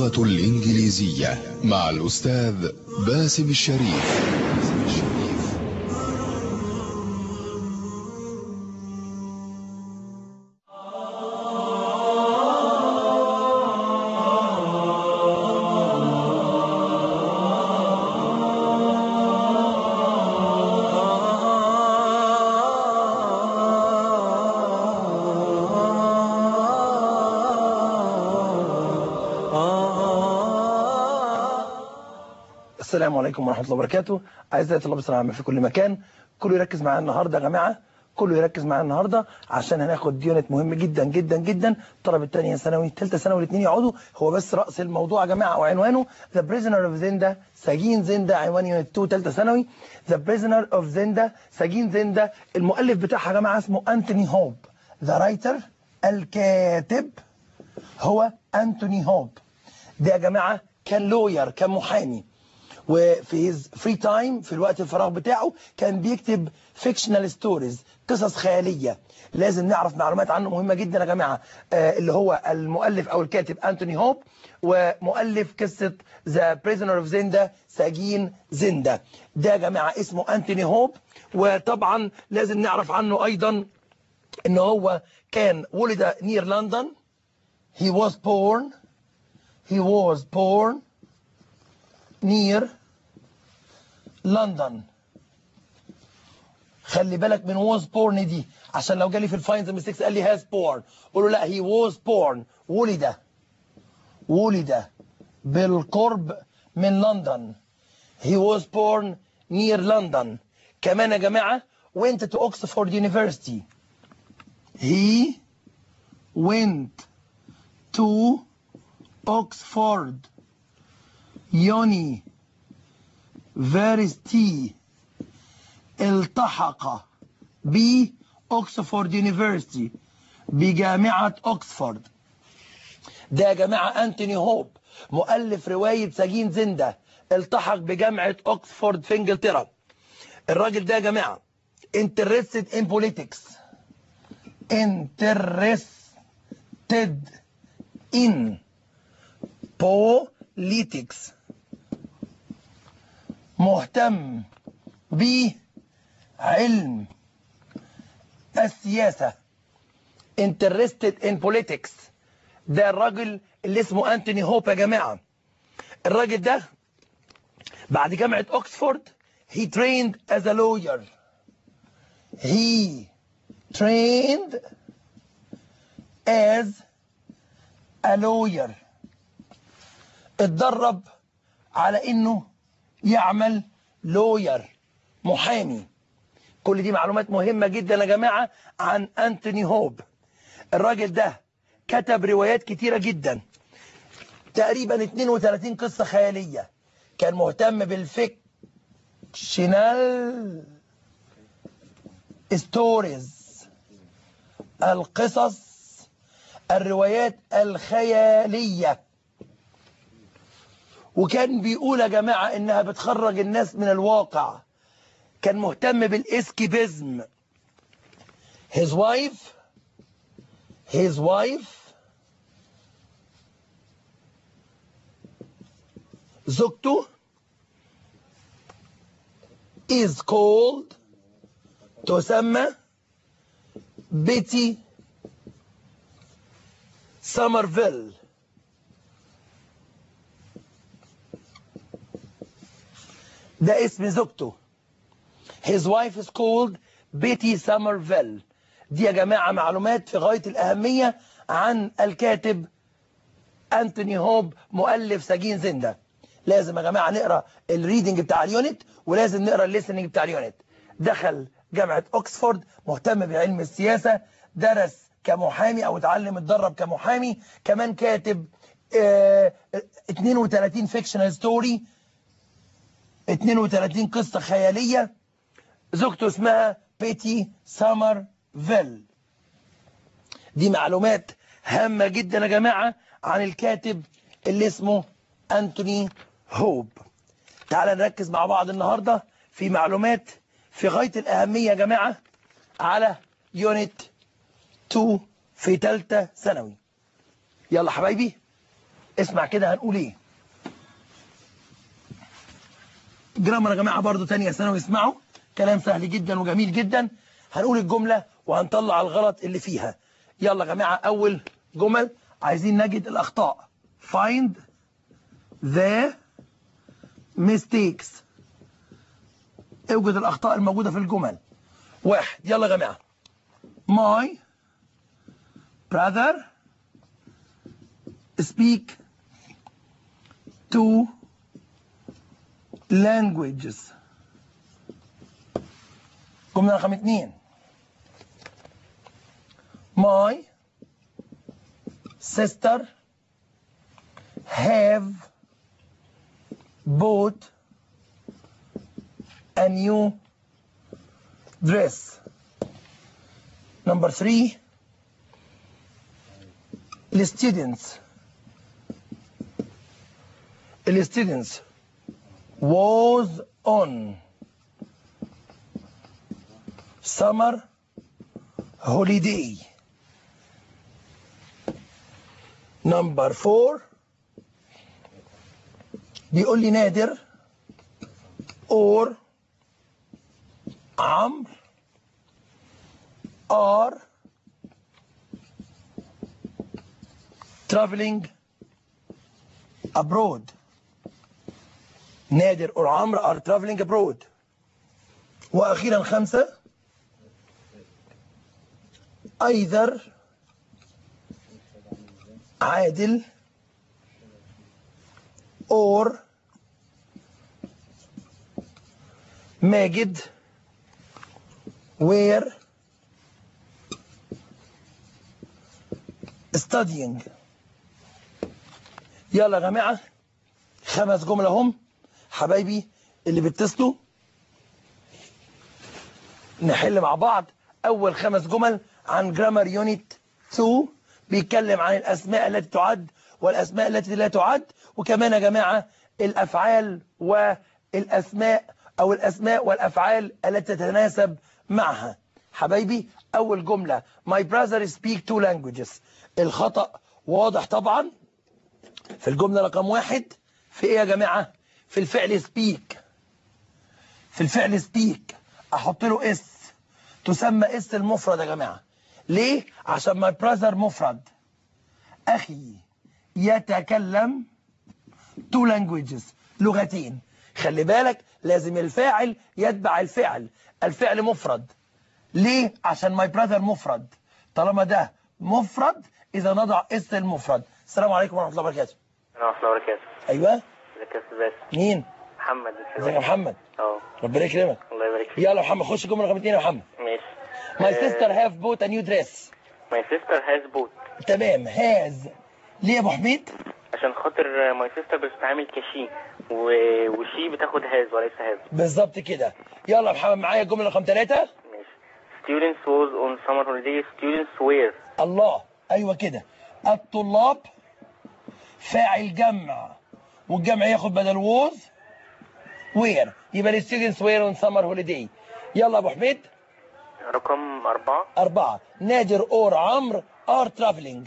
اللغة الإنجليزية مع الأستاذ باسم الشريف السلام عليكم ورحمة الله وبركاته أعزائي طلاب الثانوية العامة في كل مكان كله يركز معايا النهاردة يا جماعة كله يركز معايا النهاردة عشان هناخد يونت مهم جدا جدا جدا طلب الثانية ثانوي ثالثة ثانوي الاثنين يقعدوا هو بس رأس الموضوع يا جماعة وعنوانه The Prisoner of Zenda سجين زندا عنوان يونت 2 ثالثة ثانوي The Prisoner of Zenda سجين زندا المؤلف بتاعها يا جماعة اسمه أنتوني هوب The writer الكاتب هو أنتوني هوب ده يا جماعة كان لوير كان محامي وفي his فري تايم في الوقت الفراغ بتاعه كان بيكتب فيكشنال ستوريز قصص خيالية لازم نعرف معلومات عنه مهمة جدا يا جماعة آه اللي هو المؤلف أو الكاتب أنتوني هوب ومؤلف قصة ذا بريزنر اوف زندا سجين زندا ده يا جماعة اسمه أنتوني هوب وطبعا لازم نعرف عنه أيضا ان هو كان ولد نير لندن he was born he was born near لندن خلي بالك من was born دي عشان لو جالي في الفاينز ميستيكس قال لي has born قول له لا he was born ولد ولد بالقرب من لندن he was born near لندن كمان يا جماعة went to Oxford University he went to Oxford University التحق بأكسفورد يونيفرسيتي بجامعة أكسفورد ده يا جماعة أنتوني هوب مؤلف رواية سجين زندا التحق بجامعة أكسفورد في إنجلترا الراجل ده يا جماعة interested in politics interested in politics مهتم بعلم السياسة interested in politics ده الراجل اللي اسمه أنتوني هوب يا جماعة الراجل ده بعد جامعة أكسفورد he trained as a lawyer he trained as a lawyer اتدرب على انه يعمل لوير محامي كل دي معلومات مهمة جدا يا جماعة عن أنتوني هوب الراجل ده كتب روايات كتيرة جدا تقريبا 32 قصة خيالية كان مهتم بالفيكشنال ستوريز القصص الروايات الخيالية وكان بيقول يا جماعة انها بتخرج الناس من الواقع كان مهتم بالاسكيبيزم his wife his wife زوجته is called تسمى بيتي سمرفيل ده اسم زوجته his wife is called بيتي سمرفيل دي يا جماعة معلومات في غاية الأهمية عن الكاتب أنتوني هوب مؤلف سجين زندا لازم يا جماعة نقرأ الريدنج بتاع اليونت ولازم نقرأ الليسننج بتاع اليونت دخل جامعة أكسفورد مهتم بعلم السياسة درس كمحامي أو اتعلم اتدرب كمحامي كمان كاتب اه 32 فيكشنال ستوري 32 قصة خيالية زوجته اسمها بيتي سامر فيل دي معلومات هامة جدا يا جماعة عن الكاتب اللي اسمه أنتوني هوب تعال نركز مع بعض النهاردة في معلومات في غاية الأهمية يا جماعة على يونت 2 في تالتة ثانوي يلا حبايبي اسمع كده هنقول ايه جرامر يا جماعه برضو تانية ثانوي اسمعوا كلام سهل جدا وجميل جدا هنقول الجمله وهنطلع الغلط اللي فيها يلا يا جماعه اول جمل عايزين نجد الاخطاء find the mistakes اوجد الاخطاء الموجوده في الجمل واحد يلا يا جماعه my brother speak two languages جملة رقم اتنين my sister have bought a new dress number three the students the students was on summer holiday number four بيقول لي نادر or عمرو are traveling abroad نادر or عمرو are traveling abroad واخيرا خمسة either عادل or ماجد were studying يلا يا جماعة خمس جمل هم حبايبي اللي بيتصلوا نحل مع بعض أول خمس جمل عن جرامر يونت 2 بيتكلم عن الأسماء التي تعد والأسماء التي لا تعد وكمان يا جماعة الأفعال والأسماء أو الأسماء والأفعال التي تتناسب معها حبايبي أول جملة My brother speak two languages الخطأ واضح طبعا في الجملة رقم واحد في إيه يا جماعة في الفعل speak في الفعل speak أحط له اس تسمى اس المفرد يا جماعة ليه؟ عشان my brother مفرد أخي يتكلم two languages لغتين خلي بالك لازم الفاعل يتبع الفعل الفعل مفرد ليه؟ عشان my brother مفرد طالما ده مفرد إذا نضع اس المفرد السلام عليكم ورحمة الله وبركاته ورحمة الله وبركاته أيوه ازيك يا استاذ باسم مين؟ محمد ازيك يا محمد اه ربنا يكرمك الله يبارك فيك يلا يا محمد خش الجملة رقم اتنين يا محمد ماشي My sister have bought a new dress ماي سيستر هاز بوت تمام has ليه يا ابو حميد عشان خاطر ماي سيستر بتتعامل كشي و... وشي بتاخد هاز وليس هاز بالظبط كده يلا يا محمد معايا الجمله رقم ثلاثة ماشي students was on summer holiday students were الله ايوه كده الطلاب فاعل جمع والجمع ياخد بدل was where يبقى ال students were on summer holiday يلا يا ابو حميد رقم أربعة أربعة نادر اور عمرو are traveling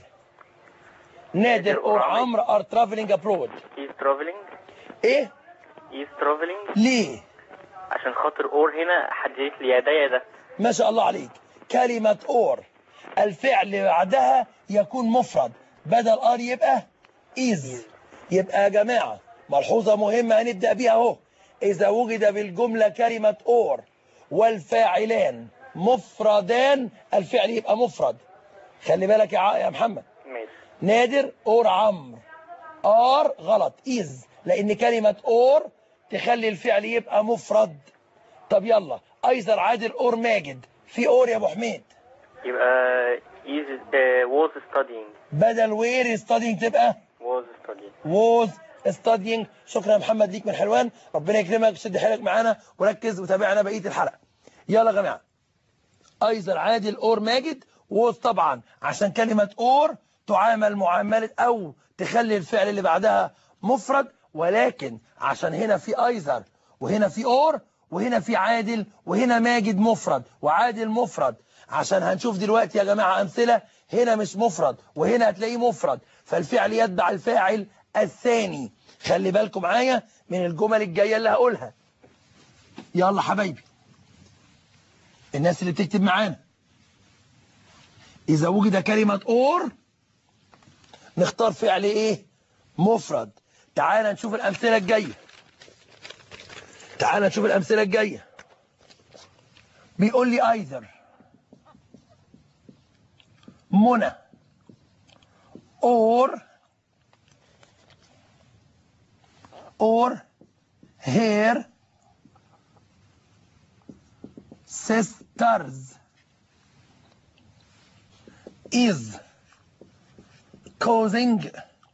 نادر اور عمرو are traveling abroad is traveling ايه is traveling ليه عشان خاطر اور هنا حددت لي يدي ده ما شاء الله عليك كلمة اور الفعل اللي بعدها يكون مفرد بدل ار يبقى is يبقى يا جماعة ملحوظة مهمة هنبدأ بيها اهو إذا وجد بالجملة كلمة اور والفاعلان مفردان الفعل يبقى مفرد خلي بالك يا ع- يا محمد ماشي نادر اور عمرو ار غلط از لان كلمة اور تخلي الفعل يبقى مفرد طب يلا ايزر عادل اور ماجد في اور يا ابو حميد يبقى is uh, was studying بدل وير ستادينج تبقى was studying ووز ستادينج شكرا يا محمد ليك من حلوان ربنا يكرمك شد حيلك معانا وركز وتابعنا بقيه الحلقه يلا يا جماعه ايزر عادل اور ماجد ووز طبعا عشان كلمه اور تعامل معامله او تخلي الفعل اللي بعدها مفرد ولكن عشان هنا في ايزر وهنا في اور وهنا في عادل وهنا ماجد مفرد وعادل مفرد عشان هنشوف دلوقتي يا جماعة أمثلة هنا مش مفرد وهنا هتلاقيه مفرد فالفعل يتبع الفاعل الثاني خلي بالكم معايا من الجمل الجاية اللي هقولها يلا حبايبي الناس اللي بتكتب معانا إذا وجد كلمة أور نختار فعل إيه مفرد تعال نشوف الأمثلة الجاية تعال نشوف الأمثلة الجاية بيقول لي ايذر منى or or her sisters is causing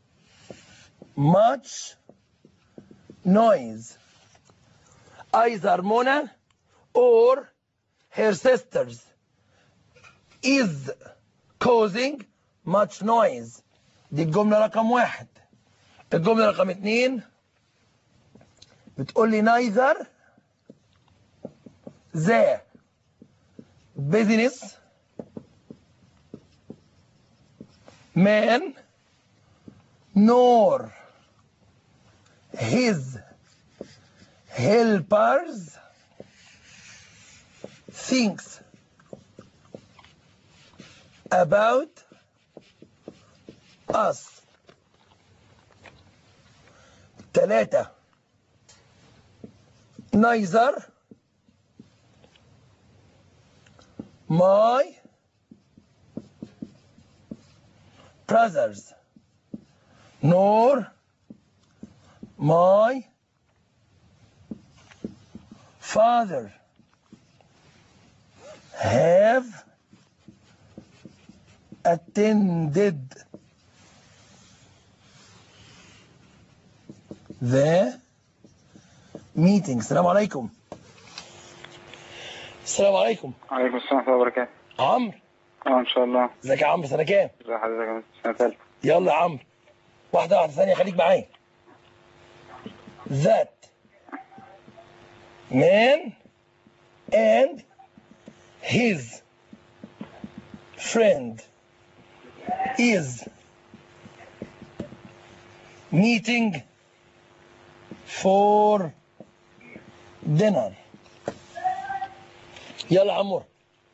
much noise either Mona or her sisters is causing much noise دي الجملة رقم واحد الجملة رقم اتنين بتقول لي neither the business man nor his helpers thinks about us ثلاثة neither my brothers nor my father have attended the meeting السلام عليكم السلام عليكم عليكم السلام ورحمة الله وبركاته عمرو اه ان شاء الله ازيك يا عمرو سنة كام ازي حضرتك يا مستر سنة تالتة يلا يا عمرو واحدة واحدة ثانية خليك معايا that man and his friend is meeting for dinner يلا يا عمور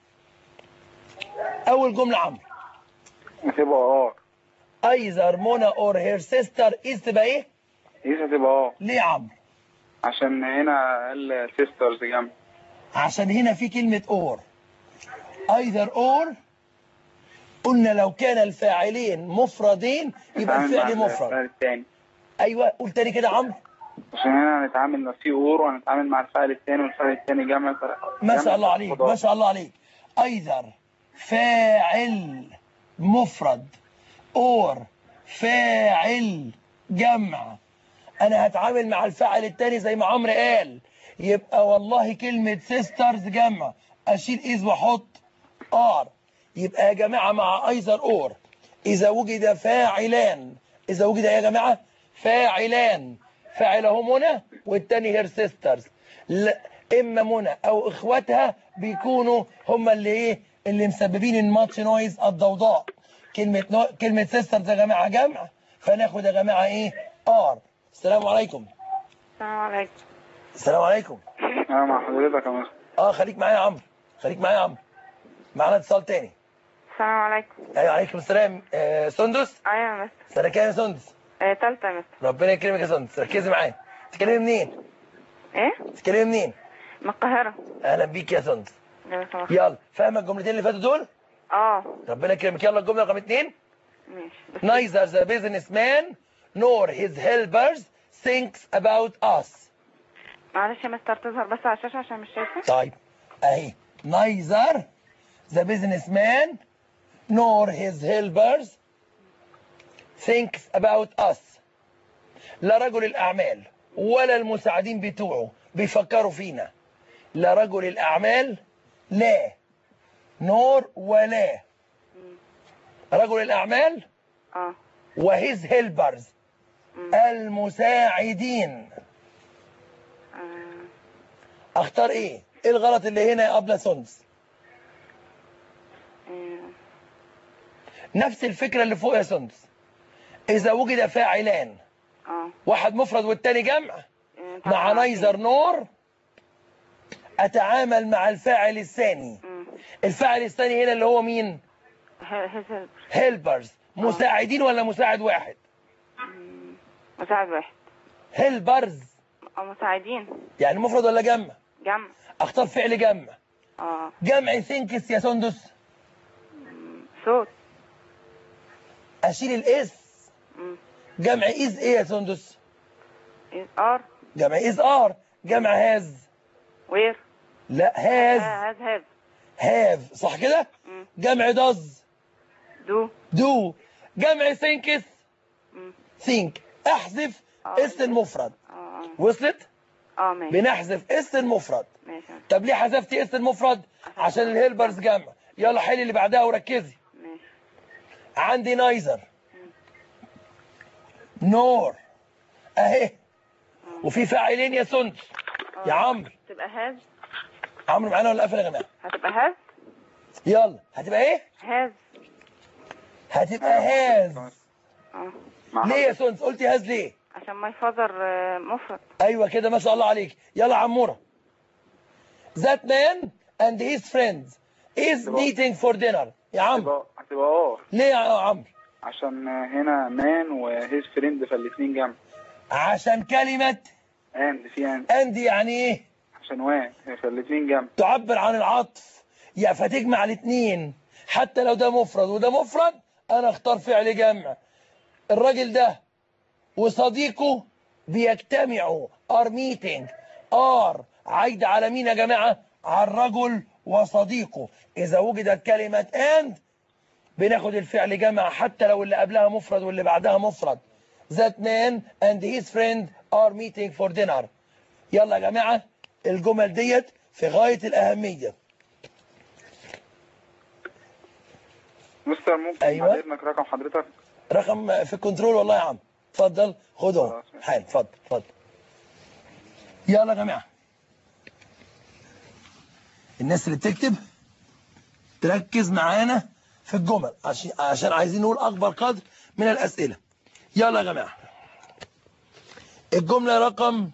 أول جملة عمرو هتبقى اه either Mona or her sister is تبقى ايه؟ هي هتبقى اه ليه يا عمرو؟ عشان هنا السيسترز جنب عشان هنا في كلمة or either or قلنا لو كان الفاعلين مفردين يبقى نتعامل الفعل مع مفرد الفعل التاني ايوه قول تاني كده يا عمرو عشان هنا هنتعامل مع في اور وهنتعامل مع الفعل التاني والفعل التاني جمع ما جمع شاء الله عليك مضاف. ما شاء الله عليك either فاعل مفرد or فاعل جمع انا هتعامل مع الفاعل التاني زي ما عمرو قال يبقى والله كلمة sisters جمع اشيل از واحط ار يبقى يا جماعة مع ايزر اور اذا وجد فاعلان اذا وجد يا جماعة فاعلان فاعله منى والتاني هير سيسترز لا اما منى او اخواتها بيكونوا هم اللي ايه اللي مسببين الماتش نويز الضوضاء كلمة نو... كلمة سيسترز يا جماعة جمع فناخد يا جماعة ايه ار السلام عليكم السلام عليكم السلام عليكم انا مع حضرتك يا مستر اه خليك معايا يا عمرو خليك معايا يا عمرو معانا اتصال تاني السلام عليكم ايوه عليكم السلام آه سندس ايوه يا مستر سنة كام يا سندس آه، تالتة يا مستر ربنا يكرمك يا سندس ركزي معايا تتكلمي منين ايه تتكلمي منين من القاهرة اهلا بيك يا سندس لو سمحت. يلا فاهمه الجملتين اللي فاتوا دول اه ربنا يكرمك يلا الجمله رقم اتنين ماشي بس neither the businessman nor his helpers thinks about us معلش يا مستر تظهر بس على الشاشة عشان مش شايفة طيب اهي neither the businessman nor his helpers thinks about us لا رجل الأعمال ولا المساعدين بتوعه بيفكروا فينا لا رجل الأعمال لا نور ولا رجل الأعمال اه وهيز هيلبرز المساعدين آه، اختار ايه ايه الغلط اللي هنا يا ابله سندس آه، نفس الفكرة اللي فوق يا سندس إذا وجد فاعلان اه واحد مفرد والتاني جمع إيه، مع طبعاً. نيزر نور اتعامل مع الفاعل الثاني مم. الفاعل الثاني هنا اللي هو مين ه- his helper. هيلبرز مساعدين ولا مساعد واحد مم. مساعد واحد هيلبرز او مساعدين يعني مفرد ولا جمع جمع اختار فعل جمع اه جمع ثينكس يا سندس صوت اشيل الاس مم. جمع از ايه يا سندس is ار جمع از ار جمع هاز وير لا هاز هاز هاف هاف صح كده مم. جمع داز دو دو جمع ثينكس مم. ثينك احذف آه. اس المفرد اه اه وصلت اه ماشي بنحذف اس المفرد ماشي طب ليه حذفتي اس المفرد عشان الهيلبرز جمع يلا حلي اللي بعدها وركزي ماشي عندي نايزر نور اهي وفي فاعلين يا سندس يا عمرو تبقى هاز عمرو معانا ولا قافل يا جماعه هتبقى هاز يلا هتبقى ايه هاز هتبقى هاز اه مع ليه يا سندس قلتي هاز ليه عشان ماي فاذر مفرد ايوه كده ما شاء الله عليك يلا عموره that man and his friends is meeting for dinner يا عمرو هتبقى هتبقى اه ليه يا عمرو عشان هنا مان وهيز فريند فالاتنين جنب عشان كلمة اند في اند and يعني ايه عشان وان فالاتنين جنب تعبر عن العطف يا فتجمع الاثنين حتى لو ده مفرد وده مفرد انا اختار فعل جمع الراجل ده وصديقه بيجتمعوا ار ميتنج ار عايدة على مين يا جماعة على الرجل وصديقه اذا وجدت كلمة and بناخد الفعل جمع حتى لو اللي قبلها مفرد واللي بعدها مفرد that man and his friend are meeting for dinner يلا يا جماعة الجمل ديت في غاية الأهمية مستر ممكن أيوة. بعد اذنك رقم حضرتك رقم في الكنترول والله يا عم اتفضل خد اهو خلاص ماشي. حال اتفضل اتفضل يلا يا جماعة الناس اللي بتكتب تركز معانا في الجمل عشان عشان عايزين نقول أكبر قدر من الأسئلة يلا يا جماعة الجملة رقم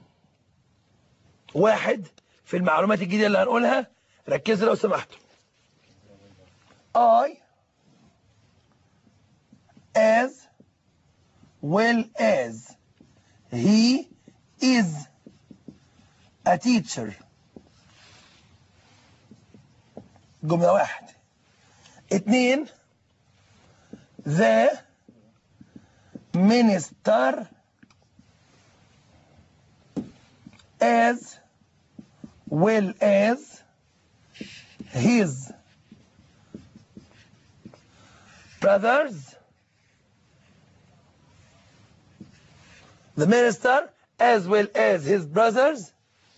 واحد في المعلومات الجديدة اللي هنقولها ركزوا لو سمحتوا I as well as he is a teacher جملة واحد اتنين the minister as well as his brothers the minister as well as his brothers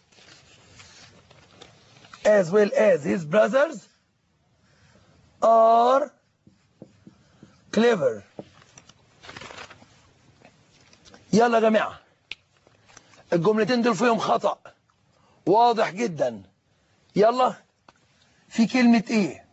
as well as his brothers are clever يلا يا جماعة الجملتين دول فيهم خطأ واضح جدا يلا في كلمة ايه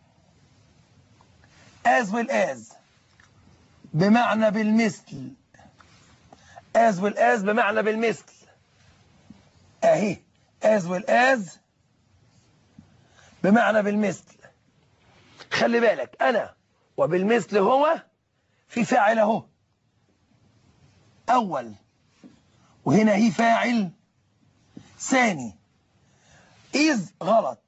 as well as بمعنى بالمثل as well as بمعنى بالمثل اهي as well as بمعنى بالمثل خلي بالك انا وبالمثل هو في فاعل اهو اول وهنا هي فاعل ثاني is غلط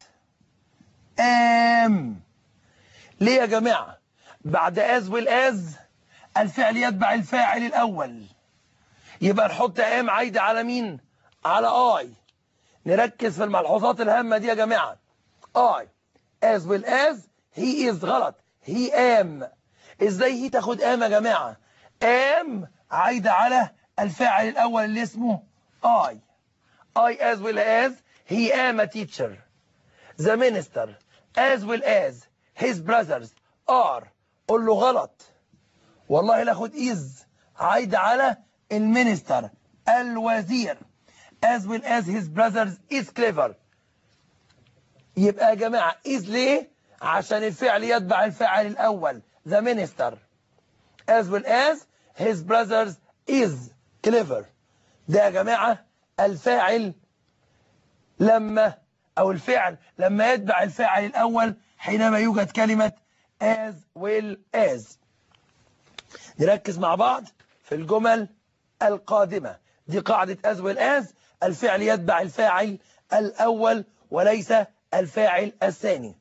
am ليه يا جماعة بعد as well as الفعل يتبع الفاعل الأول يبقى نحط am عايدة على مين على I نركز في الملحوظات الهامة دي يا جماعة I as well as he is غلط he am ازاي هي تاخد am يا جماعة am عايدة على الفاعل الأول اللي اسمه I I as well as he am a teacher the minister as well as his brothers are قول له غلط والله لاخد is عايدة على المينستر الوزير as well as his brothers is clever يبقى يا جماعة is ليه عشان الفعل يتبع الفاعل الأول the minister as well as his brothers is clever ده يا جماعة الفاعل لما أو الفعل لما يتبع الفاعل الأول حينما يوجد كلمة as well as نركز مع بعض في الجمل القادمة دي قاعدة as well as الفعل يتبع الفاعل الأول وليس الفاعل الثاني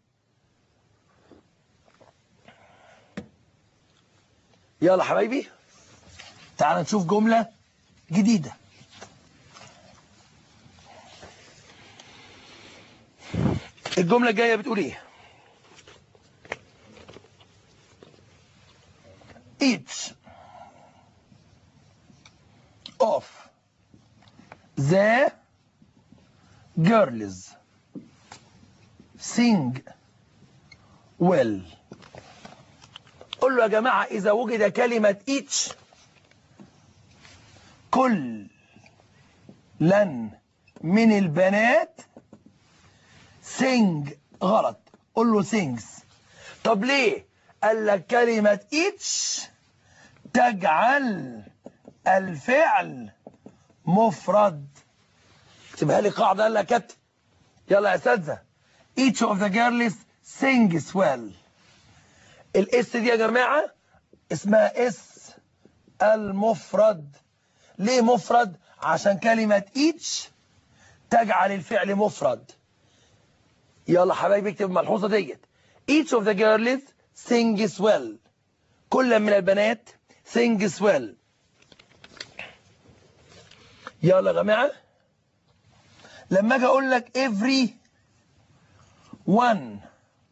يلا حبايبي تعال نشوف جملة جديدة الجملة الجاية بتقول ايه each of the girls sing well قول له يا جماعة إذا وجد كلمة each كل لن من البنات sing غلط قول له sings طب ليه قال لك كلمة each تجعل الفعل مفرد اكتبها لي قاعدة قال لك كابتن يلا يا اساتذه each of the girls sings well الاس دي يا جماعة اسمها اس المفرد ليه مفرد عشان كلمة each تجعل الفعل مفرد يلا حبايبي اكتب الملحوظة ديت each of the girls sings well كل من البنات sings well يلا يا جماعة لما اجي اقول لك every one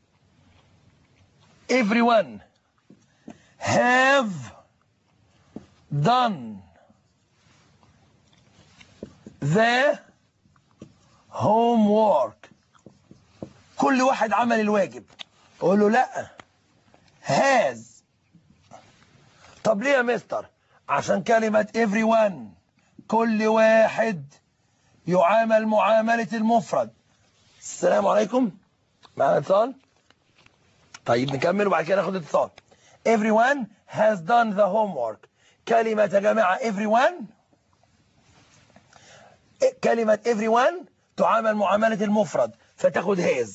everyone have done the homework كل واحد عمل الواجب اقول له لا has طب ليه يا مستر عشان كلمة everyone كل واحد يعامل معاملة المفرد السلام عليكم معنا اتصال طيب نكمل وبعد كده ناخد اتصال everyone has done the homework كلمة يا جماعة everyone كلمة everyone تعامل معاملة المفرد فتاخد has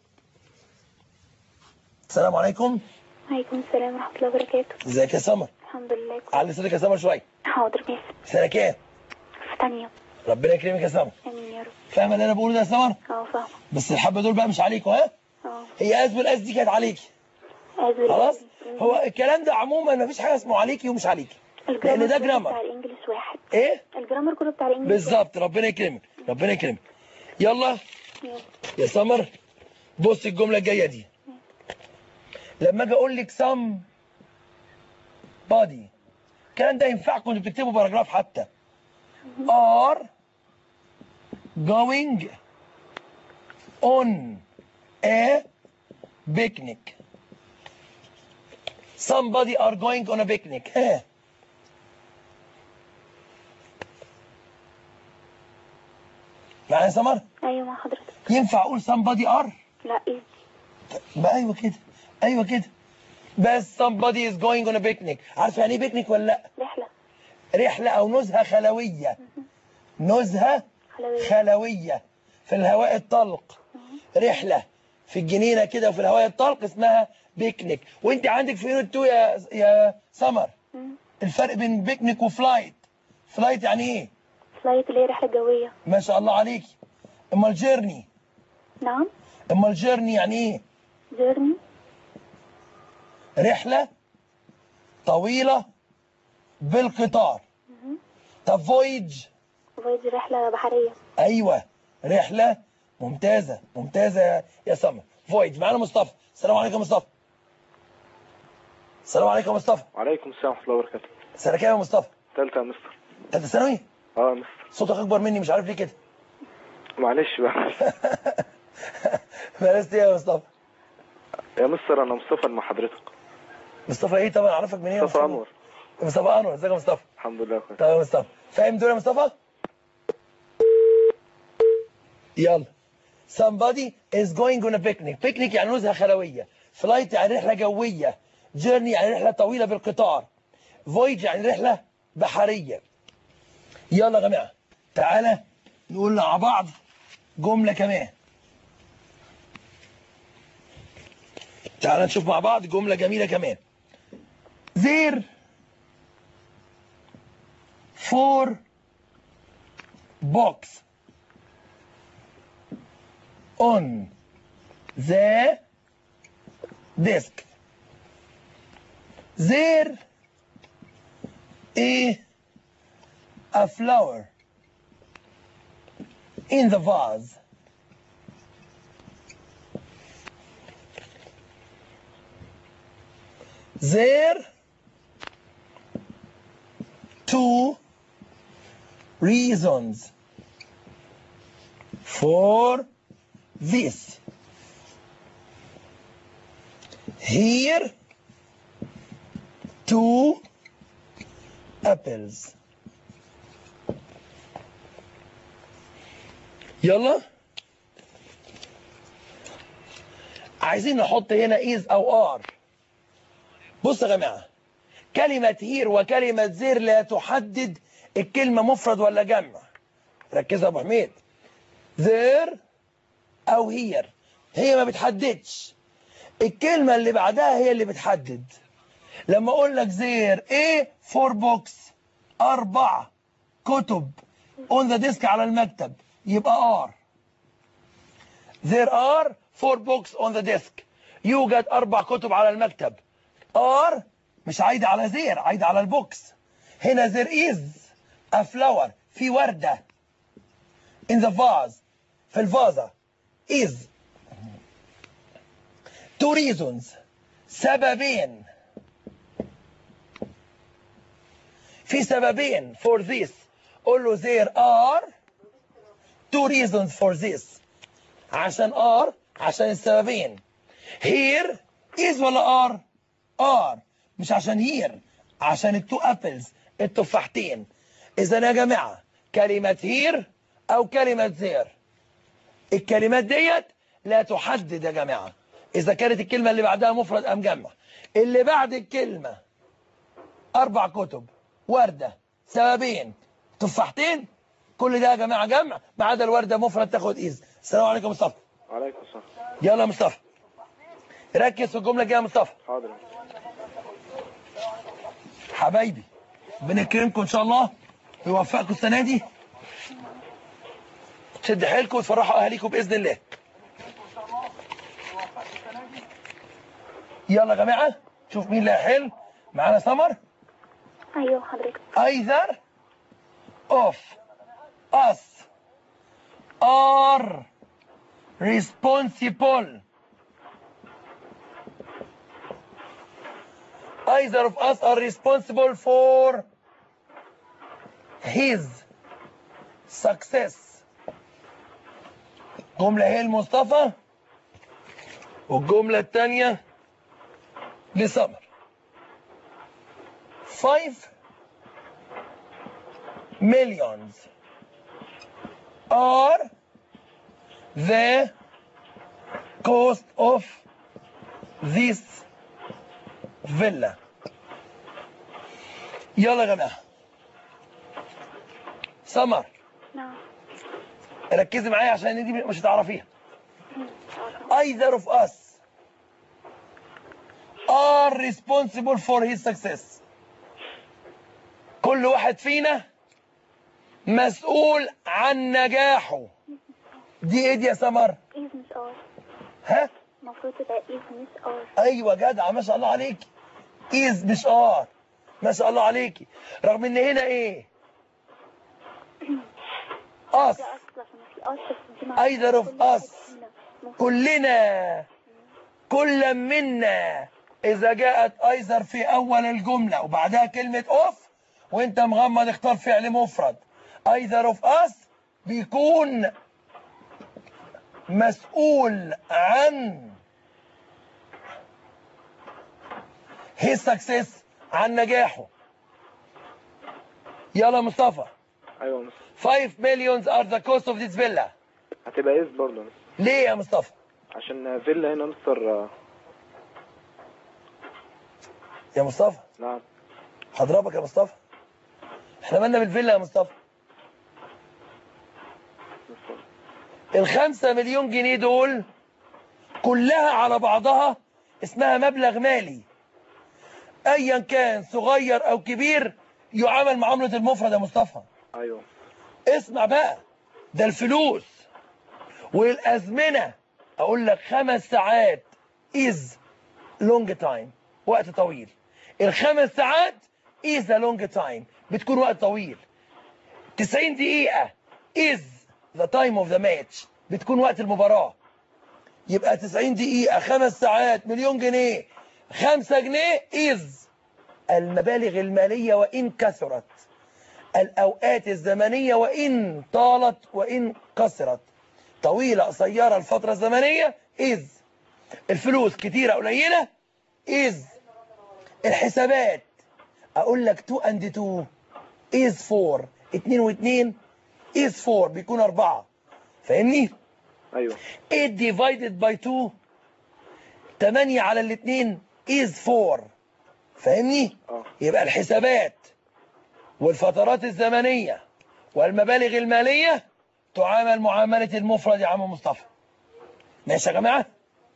السلام عليكم عليكم السلام ورحمة الله وبركاته ازيك يا سمر الحمد لله كويس. علي صوتك يا سمر شوية حاضر ماشي سنة كام في تانية ربنا يكرمك يا سمر امين يا رب فاهمة اللي انا بقوله ده يا سمر اه فاهمة بس الحبة دول بقى مش عليكوا ها اه هي أز والأز دي كانت عليكي عايز خلاص هو الكلام ده عموما مفيش حاجة اسمه عليكي ومش عليكي لأن ده كله جرامر بتاع الانجليش واحد ايه الجرامر كله بتاع الانجليش بالظبط ربنا يكرمك ربنا يكرمك يلا واحد. يلا. يا سمر بص الجملة الجاية دي لما اجي اقول لك some body الكلام ده ينفعكم انتوا بتكتبوا باراجراف حتى are going on a picnic somebody are going on a picnic ها معايا يا سمر ايوه مع حضرتك ينفع اقول somebody are لا ايه ما ايوه كده ايوه كده بس somebody is going on a picnic عارف يعني ايه بيكنيك ولا لا رحلة رحله او نزهه خلويه نزهه حلوية خلويه في الهواء الطلق رحله في الجنينه كده وفي الهواء الطلق اسمها بيكنيك وانت عندك في يونت 2 يا يا سمر مم. الفرق بين بيكنيك وفلايت فلايت يعني ايه فلايت اللي هي رحلة جوية ما شاء الله عليكي امال جيرني نعم امال جيرني يعني ايه جيرني رحلة طويلة بالقطار طب فويج فويج رحلة بحرية ايوه رحلة ممتازة ممتازة يا- يا سمر فويج معانا مصطفى السلام عليكم مصطفى السلام عليكم يا مصطفى وعليكم السلام ورحمة الله وبركاته سنة كام يا مصطفى تالتة يا مستر تالتة ثانوي اه يا مستر صوتك اكبر مني مش عارف ليه كده معلش بقى مارست ايه يا مصطفى يا مستر انا مصطفى مع حضرتك مصطفى ايه طبعا اعرفك منين يا مصطفى انور مصطفى انور ازيك يا مصطفى الحمد لله كويس طيب يا مصطفى فاهم دول يا مصطفى يلا somebody is going on a picnic picnic يعني نزهة خلوية flight يعني رحلة جوية journey يعني رحلة طويلة بالقطار voyage يعني رحلة بحرية يلا يا جماعه تعالى نقول مع بعض جمله كمان تعالى نشوف مع بعض جمله جميله كمان there four box on the desk there a a flower in the vase there two reasons for this here two apples يلا عايزين نحط هنا is او are بص يا جماعه كلمه هير وكلمه زير لا تحدد الكلمه مفرد ولا جمع ركز يا ابو حميد زير او هير هي ما بتحددش الكلمه اللي بعدها هي اللي بتحدد لما اقول لك زير ايه فور بوكس اربع كتب اون ذا ديسك على المكتب يبقى ار there are four books on the desk يوجد اربع كتب على المكتب are مش عايده على زير عايده على البوكس هنا there is a flower في ورده in the vase في الفازه is two reasons سببين في سببين for this قول له there are two reasons for this عشان are عشان السببين here is ولا are are مش عشان here عشان التو ابلز التفاحتين اذا يا جماعه كلمه here او كلمه there الكلمات ديت لا تحدد يا جماعه اذا كانت الكلمه اللي بعدها مفرد ام جمع اللي بعد الكلمه اربع كتب ورده سببين تفاحتين كل ده يا جماعه جمع ما عدا الورده مفرد تاخد ايز السلام عليكم مصطفى وعليكم السلام يلا يا مصطفى ركز في الجمله الجايه يا مصطفى حاضر حبايبي بنكرمكم ان شاء الله ويوفقكم السنه دي تشد حيلكم وتفرحوا اهاليكم باذن الله يلا يا جماعه شوف مين اللي هيحل معانا سمر ايوه حضرتك either of us are responsible either of us are responsible for his success جملة هي لمصطفى والجملة الثانية لسمر five millions are the cost of this villa يلا يا جماعه سمر نعم ركزي معايا عشان دي مش هتعرفيها either of us are responsible for his success كل واحد فينا مسؤول عن نجاحه دي ايه دي يا سمر is مش ار ها المفروض تبقى is مش ار ايوه جدع ما شاء الله عليك از مش ار ما شاء الله عليكي رغم ان هنا ايه اس ده اصل عشان في اس دي معناها Either of كل واحد us. فينا. المفروض كلنا كل منا اذا جاءت ايزر في اول الجمله وبعدها كلمه اوف وانت مغمض اختار فعل مفرد ايذر اوف اس بيكون مسؤول عن his success عن نجاحه يلا مصطفى ايوه يا مستر 5 millions are the cost of this villa هتبقى ايز برضه يا مستر ليه يا مصطفى عشان فيلا هنا مستر آه، يا مصطفى نعم هضربك يا مصطفى احنا مالنا بالفيلا يا مصطفى الخمسة مليون جنيه دول كلها على بعضها اسمها مبلغ مالي ايا كان صغير او كبير يعامل معاملة المفرد يا مصطفى ايوه اسمع بقى ده الفلوس والازمنة اقول لك خمس ساعات از لونج تايم وقت طويل الخمس ساعات از لونج تايم بتكون وقت طويل 90 دقيقة is the time of the match بتكون وقت المباراة يبقى 90 دقيقة خمس ساعات مليون جنيه خمسة جنيه is المبالغ المالية وإن كثرت الأوقات الزمنية وإن طالت وإن قصرت طويلة قصيرة الفترة الزمنية is الفلوس كتيرة قليلة is الحسابات أقول لك 2 and 2 is 4 2 و2 is 4 بيكون 4 فاهمني؟ ايوه 8 divided by 2 8 على الاثنين is 4 فاهمني؟ اه يبقى الحسابات والفترات الزمنية والمبالغ المالية تعامل معاملة المفرد يا عم مصطفى ماشي يا جماعة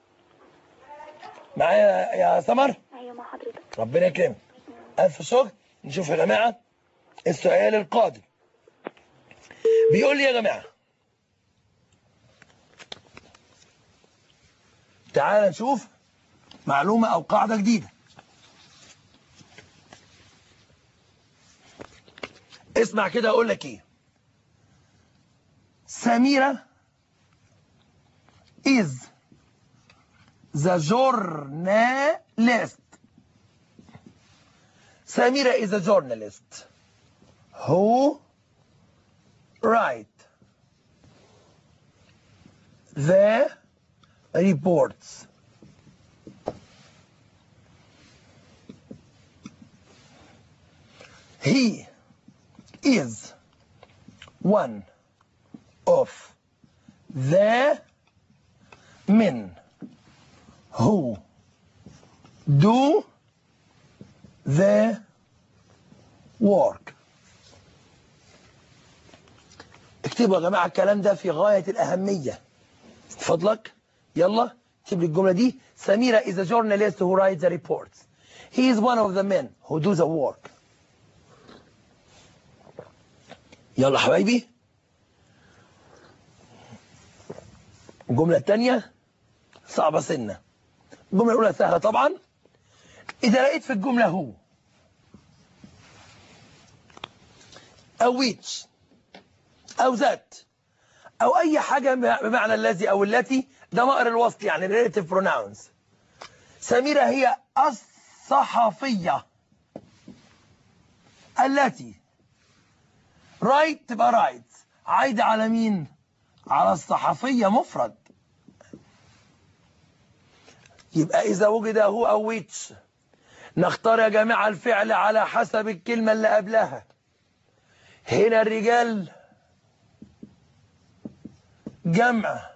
معايا يا سمر ايوه مع حضرتك ربنا يكرمك ألف شكر نشوف يا جماعة السؤال القادم بيقول لي يا جماعة تعال نشوف معلومة أو قاعدة جديدة اسمع كده أقول لك إيه سميرة is the journalist Samira is a journalist who write the reports. He is one of the men who do the work اكتبوا يا جماعة الكلام ده في غاية الأهمية فضلك يلا اكتب لي الجملة دي سميرة is a journalist who writes the reports he is one of the men who do the work يلا حبايبي الجملة الثانية صعبة سنة الجملة الأولى سهلة طبعا إذا لقيت في الجملة هو أو which أو ذات أو أي حاجة بمعنى الذي أو التي ده مقر الوصل يعني relative pronouns سميرة هي الصحفية التي رايت تبقى رايت عايدة على مين؟ على الصحفية مفرد يبقى إذا وجد هو أو which نختار يا جماعة الفعل على حسب الكلمة اللي قبلها هنا الرجال جمع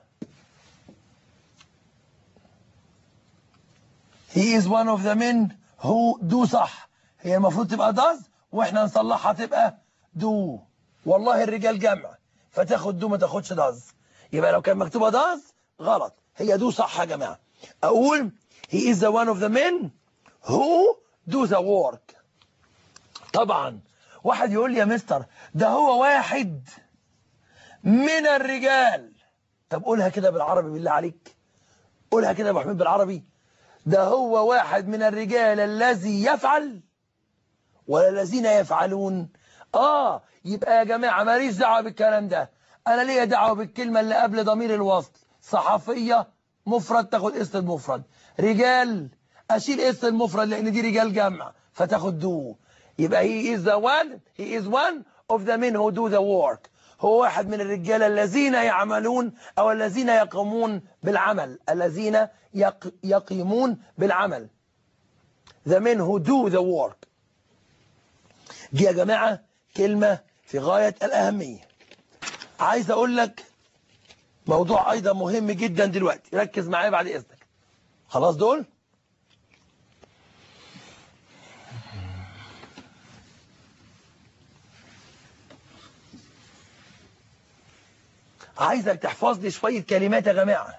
he is one of the men who do صح هي المفروض تبقى does واحنا نصلحها تبقى do والله الرجال جمع فتاخد do ما تاخدش does يبقى لو كان مكتوبة does غلط هي do صح يا جماعة اقول he is the one of the men who do the work طبعا واحد يقول لي يا مستر ده هو واحد من الرجال طب قولها كده بالعربي بالله عليك قولها كده يا ابو حميد بالعربي ده هو واحد من الرجال الذي يفعل ولا الذين يفعلون اه يبقى يا جماعه ماليش دعوه بالكلام ده انا ليا دعوه بالكلمه اللي قبل ضمير الوصل صحفيه مفرد تاخد اسم المفرد رجال اشيل اسم المفرد لان دي رجال جمع فتاخد دو يبقى he is the one he is one of the men who do the work هو واحد من الرجال الذين يعملون او الذين يقومون بالعمل الذين يق يقيمون بالعمل the men who do the work دي يا جماعة كلمة في غاية الأهمية عايز أقول لك موضوع أيضا مهم جدا دلوقتي ركز معايا بعد إذنك خلاص دول عايزك تحفظ لي شوية كلمات يا جماعة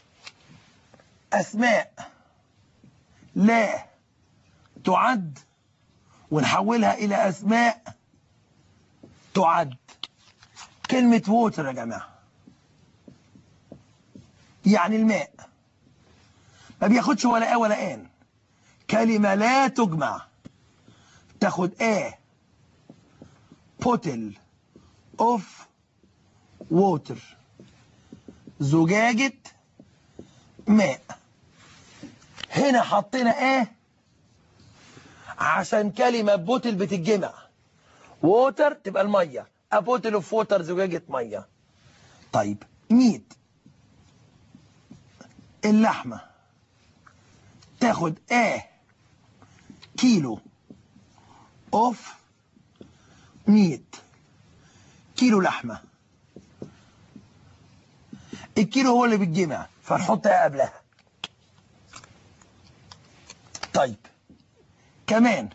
أسماء لا تعد ونحولها إلى أسماء تعد كلمة ووتر يا جماعة يعني الماء ما بياخدش ولا آ ولا آن كلمة لا تجمع تاخد آ بوتل اوف ووتر زجاجة ماء هنا حطينا ايه عشان كلمة بوتل بتتجمع ووتر تبقى المية ابوتل اوف ووتر زجاجة مية طيب ميت اللحمة تاخد ايه كيلو اوف ميت كيلو لحمة الكيلو هو اللي بيتجمع فنحطها قبلها طيب كمان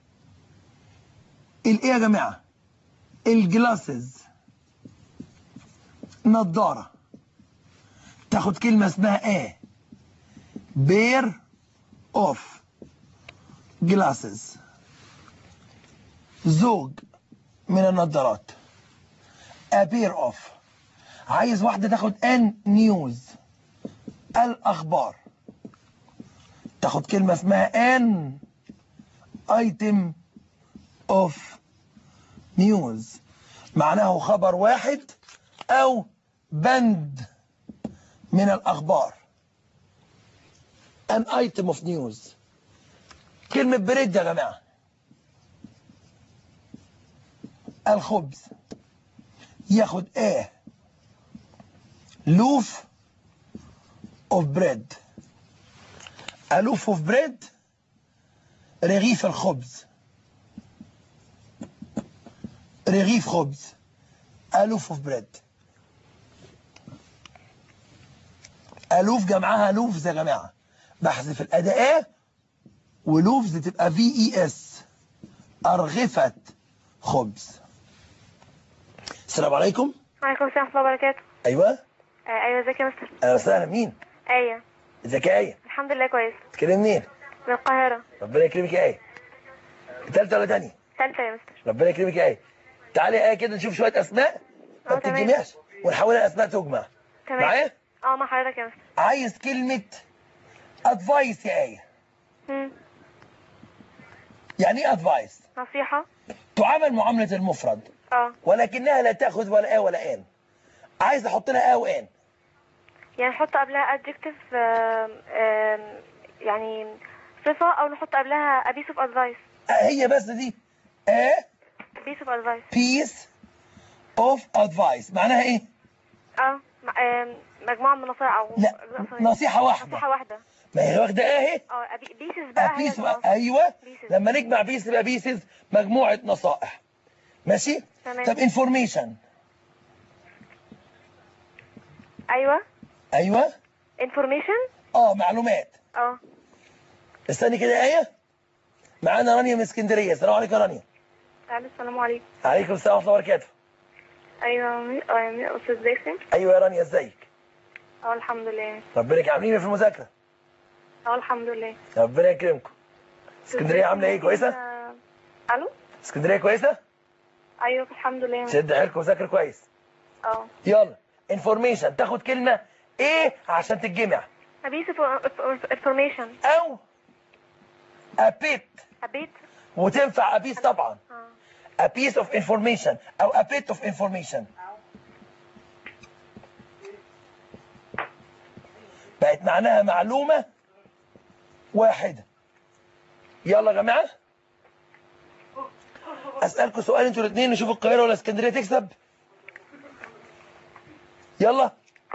الايه يا جماعة الجلاسز نضارة تاخد كلمة اسمها ايه بير اوف جلاسز زوج من النظارات appear of عايز واحدة تاخد ان نيوز الأخبار تاخد كلمة اسمها ان ايتم اوف نيوز معناه خبر واحد أو بند من الأخبار an item of news كلمة بريد يا جماعة الخبز ياخد ايه لوف اوف بريد الوف اوف بريد رغيف الخبز رغيف خبز الوف اوف بريد الوف جمعها لوفز يا جماعه بحذف الاداه ولوفز تبقى في اي اس ارغفه خبز السلام عليكم وعليكم السلام ورحمة الله وبركاته ايوه آه أيوة ازيك يا مستر اهلا وسهلا مين أيوة ازيك يا ايه الحمد لله كويس تتكلم منين من القاهرة ربنا يكرمك يا ايه تالتة ولا تانية ثالثة يا مستر ربنا يكرمك يا ايه تعالي يا ايه كده نشوف شويه اسماء ما اه، تمام. بتتجمعش ونحولها اسماء تجمع تمام معايا اه مع حضرتك يا مستر عايز كلمه ادفايس يا ايه مم. يعني ايه ادفايس نصيحة تعامل معامله المفرد اه ولكنها لا تاخذ ولا آ ولا آن عايز احط لها آ وآن يعني نحط قبلها adjective آم، آم، يعني صفة أو نحط قبلها a piece of advice آه، هي بس دي A piece of advice piece of advice معناها ايه اه م- آم، مجموعة من النصائح أو لا sorry. نصيحة واحدة نصيحة واحدة ما هي واخدة آه اهي اه a bit- pieces بقى هي بيس النص. ايوه Pieces. لما نجمع بيس يبقى بيسز مجموعة نصائح ماشي تمام. طب انفورميشن أيوة ايوه information اه معلومات اه استني كده يا ايه معانا رانيا من اسكندريه السلام عليكم يا رانيا ألو، السلام عليكم عليكم السلام ورحمه الله وبركاته أيوة أيوة أستاذ باسم ايوه يا رانيا ازيك اه الحمد لله ربنا يك- عاملين ايه في المذاكره اه الحمد لله ربنا يكرمكم اسكندريه عامله ايه كويسه آه، الو اسكندريه كويسه ايوه الحمد لله شد حيلكم وذاكر كويس اه يلا انفورميشن تاخد كلمه ايه عشان تتجمع a piece of information او ابيت a bit وتنفع ابيس طبعا اه a piece of information او a bit of information بقت معناها معلومة واحدة يلا يا جماعة أسألكم سؤال انتوا الاثنين نشوف القاهرة ولا اسكندرية تكسب يلا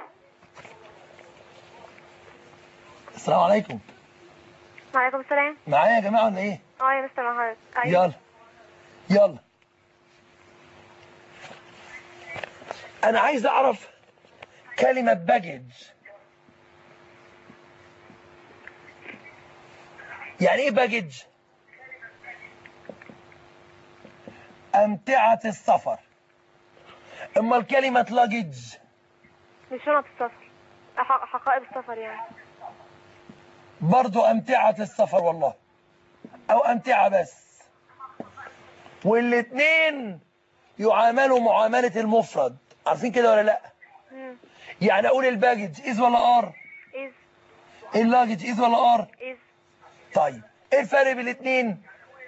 السلام عليكم وعليكم السلام معايا يا جماعة ولا ايه اه يا مستر مهارت ايوه يلا يلا انا عايز اعرف كلمة باجج يعني ايه باجج امتعة السفر اما الكلمة لاجج لشنط السفر أح- حقائب السفر يعني برضو أمتعة السفر والله أو أمتعة بس والاتنين يعاملوا معاملة المفرد عارفين كده ولا لأ مم. يعني أقول الباجج إز ولا آر إز اللاجج إز ولا آر إز طيب إيه الفرق بين الاتنين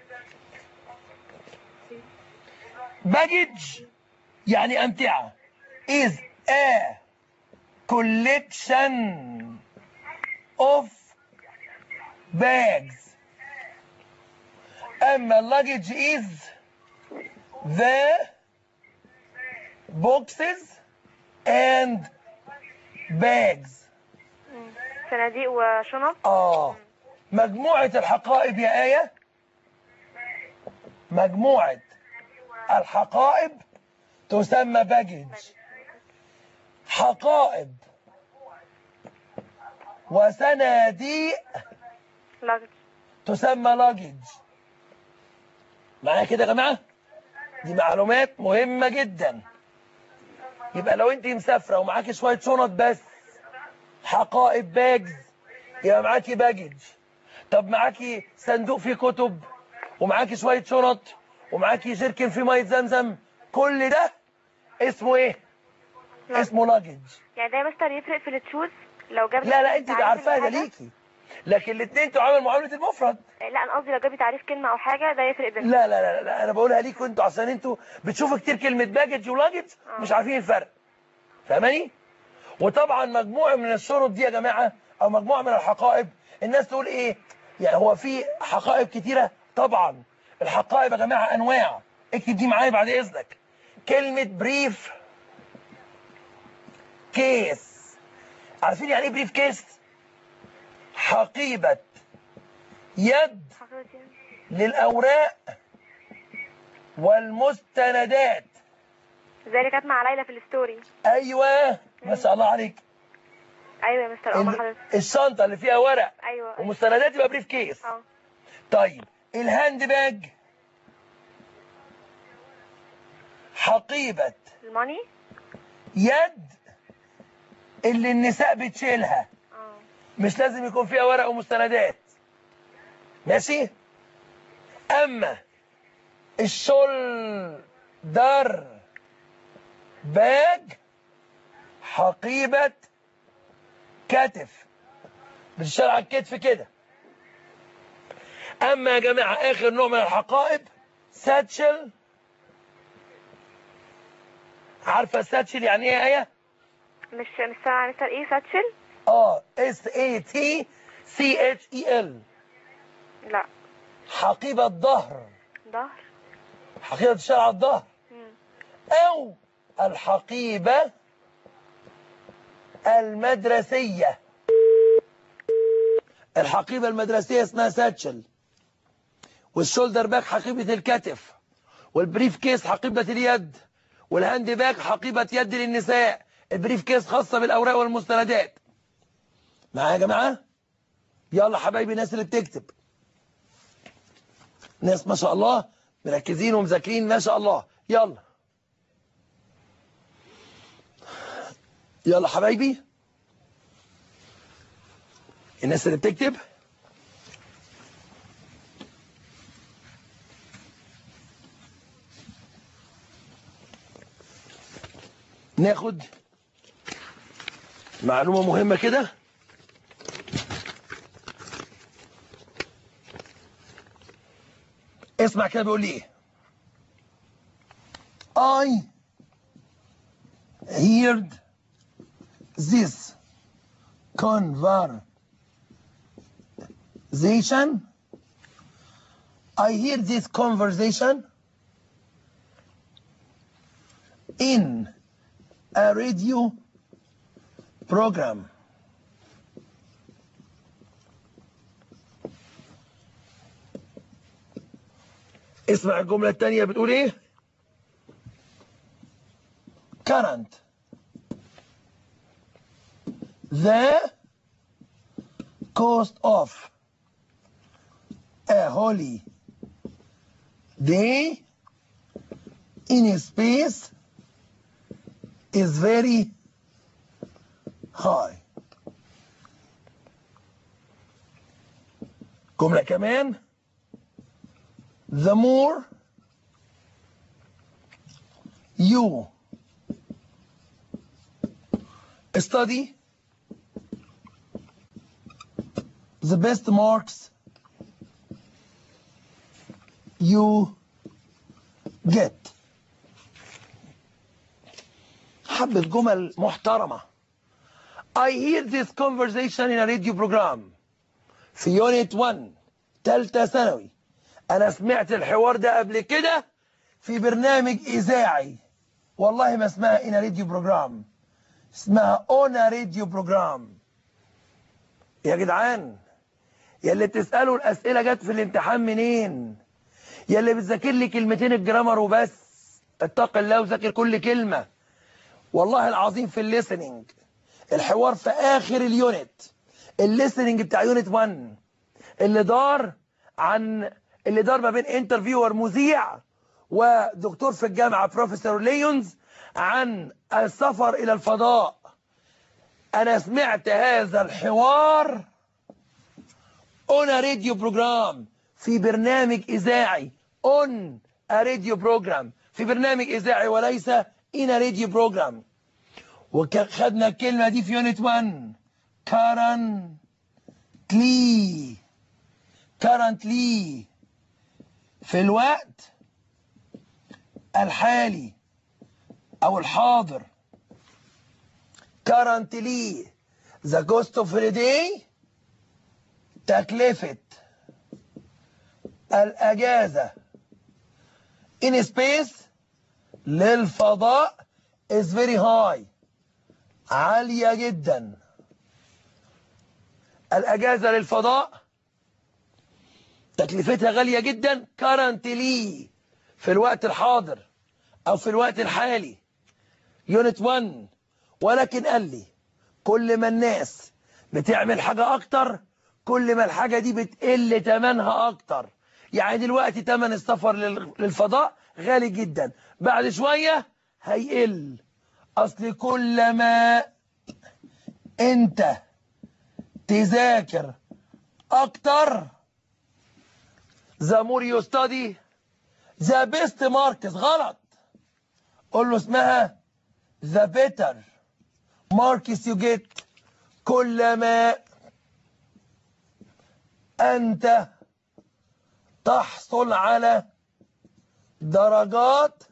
باجج يعني أمتعة is a collection of bags أما luggage is the boxes and bags صناديق وشنط آه مجموعة الحقائب يا آية مجموعة الحقائب تسمى باجج حقائب وصناديق لاجج تسمى لاجج معايا كده يا جماعة دي معلومات مهمة جدا يبقى لو انت مسافرة ومعاكي شوية شنط بس حقائب باجز يبقى معاكي باجج طب معاكي صندوق فيه كتب ومعاكي شوية شنط ومعاكي جيركن فيه مية زمزم كل ده اسمه ايه؟ اسمه لاجج يعني ده يا مستر يفرق في التشوز لو جاب لا لا انت تعريف عارفاها ده الحاجة؟ ليكي لكن الاثنين تعامل معاملة المفرد لا انا قصدي لو جاب لي تعريف كلمه او حاجه ده يفرق بينهم لا لا لا, لا انا بقولها ليكوا انتوا عشان انتوا بتشوفوا كتير كلمة باجج ولاجج مش عارفين الفرق فاهماني؟ وطبعا مجموعة من الشرط دي يا جماعة او مجموعة من الحقائب الناس تقول ايه يعني هو في حقائب كتيرة طبعا الحقائب يا جماعة انواع اكتب دي معايا بعد اذنك كلمة بريف كيس عارفين يعني ايه بريف كيس حقيبة يد حقيقتي للأوراق والمستندات زي اللي كانت مع ليلى في الستوري أيوة ما شاء الله عليك ايوه يا مستر اه مع ال- حضرتك الشنطة اللي فيها ورق ايوه أيوة. ومستندات يبقى بريف كيس اه طيب الهاند باج حقيبة الماني يد اللي النساء بتشيلها اه مش لازم يكون فيها ورق ومستندات ماشي اما الشولدر باج حقيبة كتف بتشتغل على الكتف كده اما يا جماعة اخر نوع من الحقائب ساتشل عارفة ساتشل يعني ايه يا ايه مش مش سامعه يا مستر ايه ساتشل اه اس اي تي سي اتش اي ال لا حقيبة ظهر ظهر حقيبة الشارع على الظهر مم. أو الحقيبة المدرسية الحقيبة المدرسية اسمها ساتشل والشولدر باك حقيبة الكتف والبريف كيس حقيبة اليد والهاند باك حقيبة يد للنساء البريف كيس خاصة بالأوراق والمستندات معايا يا جماعة يلا حبايبي الناس اللي بتكتب ناس ما شاء الله مركزين ومذاكرين ما شاء الله يلا يلا حبايبي الناس اللي بتكتب ناخد معلومة مهمة كده اسمع كده بيقول لي ايه I heard this conversation I hear this conversation in a radio program اسمع الجملة التانية بتقول ايه current the cost of a holy day in space is very high جملة كمان the more you study the best marks you get حبة جمل محترمة I hear this conversation in a radio program في يونت 1 تالتة ثانوي أنا سمعت الحوار ده قبل كده في برنامج إذاعي والله ما اسمها in a radio program اسمها on a radio program يا جدعان يا اللي بتسألوا الأسئلة جت في الامتحان منين يا اللي بتذاكر لي كلمتين الجرامر وبس اتق الله وذاكر كل كلمة والله العظيم في الليسننج الحوار في آخر اليونت الليسننج بتاع يونت 1 اللي دار عن اللي دار ما بين انترفيور مذيع ودكتور في الجامعة بروفيسور ليونز عن السفر إلى الفضاء أنا سمعت هذا الحوار on a radio program في برنامج إذاعي on a radio program في برنامج إذاعي وليس in a radio program وخدنا الكلمة دي في يونت 1 currently currently في الوقت الحالي أو الحاضر currently the cost of holiday تكلفة الأجازة in space للفضاء is very high عالية جدا الأجازة للفضاء تكلفتها غالية جدا currently في الوقت الحاضر أو في الوقت الحالي يونت 1 ولكن قال لي كل ما الناس بتعمل حاجة أكتر كل ما الحاجة دي بتقل تمنها أكتر يعني دلوقتي تمن السفر لل- للفضاء غالي جدا بعد شوية هيقل أصل كل ما أنت تذاكر أكتر the more you study the best marks غلط قول له اسمها the better marks you get كلما أنت تحصل على درجات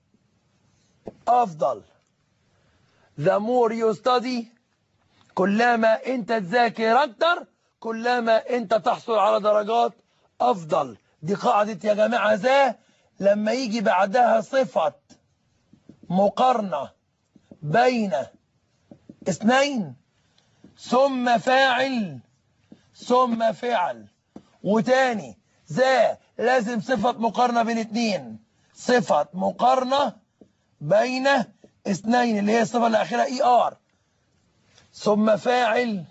أفضل the more you study كلما أنت تذاكر أكتر كلما أنت تحصل على درجات أفضل دي قاعدة يا جماعة ذا لما يجي بعدها صفة مقارنة بين اثنين ثم فاعل ثم فعل وتاني ذا لازم صفة مقارنة بين اتنين صفة مقارنة بين اثنين اللي هي الصفة الأخيرة اي ار ثم فاعل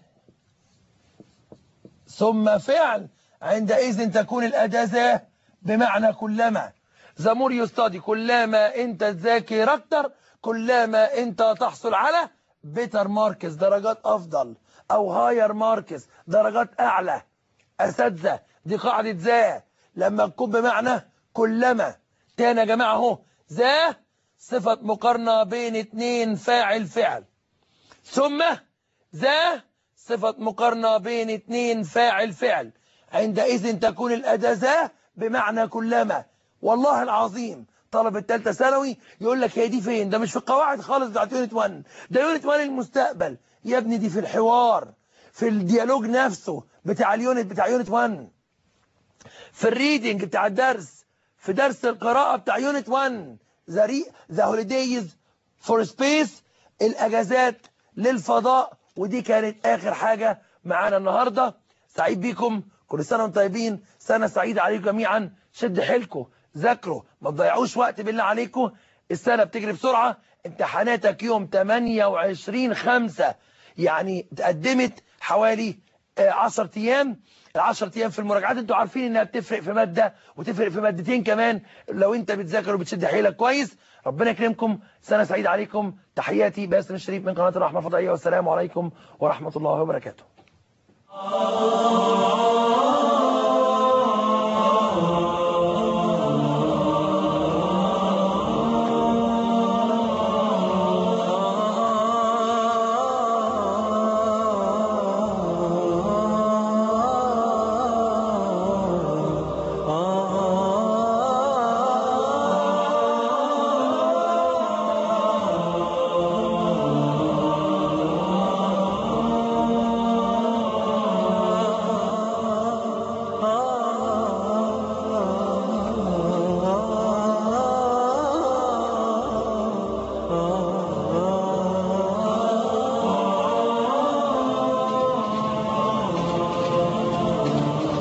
ثم فعل عندئذ تكون الأداة ذا بمعنى كلما the more you study كلما انت تذاكر اكتر كلما انت تحصل على better marks درجات افضل او higher marks درجات اعلى اساتذه دي قاعده ذا لما تكون بمعنى كلما تاني يا جماعه اهو ذا صفه مقارنه بين اتنين فاعل فعل ثم ذا صفة مقارنة بين اتنين فاعل فعل عندئذ تكون الأداة ذا بمعنى كلما والله العظيم طلب التالتة ثانوي يقول لك هي دي فين ده مش في القواعد خالص بتاعت يونت 1 ده يونت 1 المستقبل يا ابني دي في الحوار في الديالوج نفسه بتاع اليونت بتاع يونت 1 في الريدنج بتاع الدرس في درس القراءة بتاع يونت 1 ذا ري ذا هوليديز فور سبيس الاجازات للفضاء ودي كانت اخر حاجة معانا النهاردة سعيد بيكم كل سنة وانتم طيبين سنة سعيدة عليكم جميعا شد حيلكم ذاكروا ما تضيعوش وقت بالله عليكم السنة بتجري بسرعة امتحاناتك يوم 28 5 يعني تقدمت حوالي 10 ايام ال 10 ايام في المراجعات انتوا عارفين انها بتفرق في ماده وتفرق في مادتين كمان لو انت بتذاكر وبتشد حيلك كويس ربنا يكرمكم سنه سعيده عليكم تحياتي باسم الشريف من قناه الرحمه الفضائيه والسلام عليكم ورحمه الله وبركاته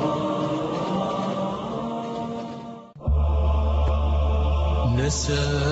نسى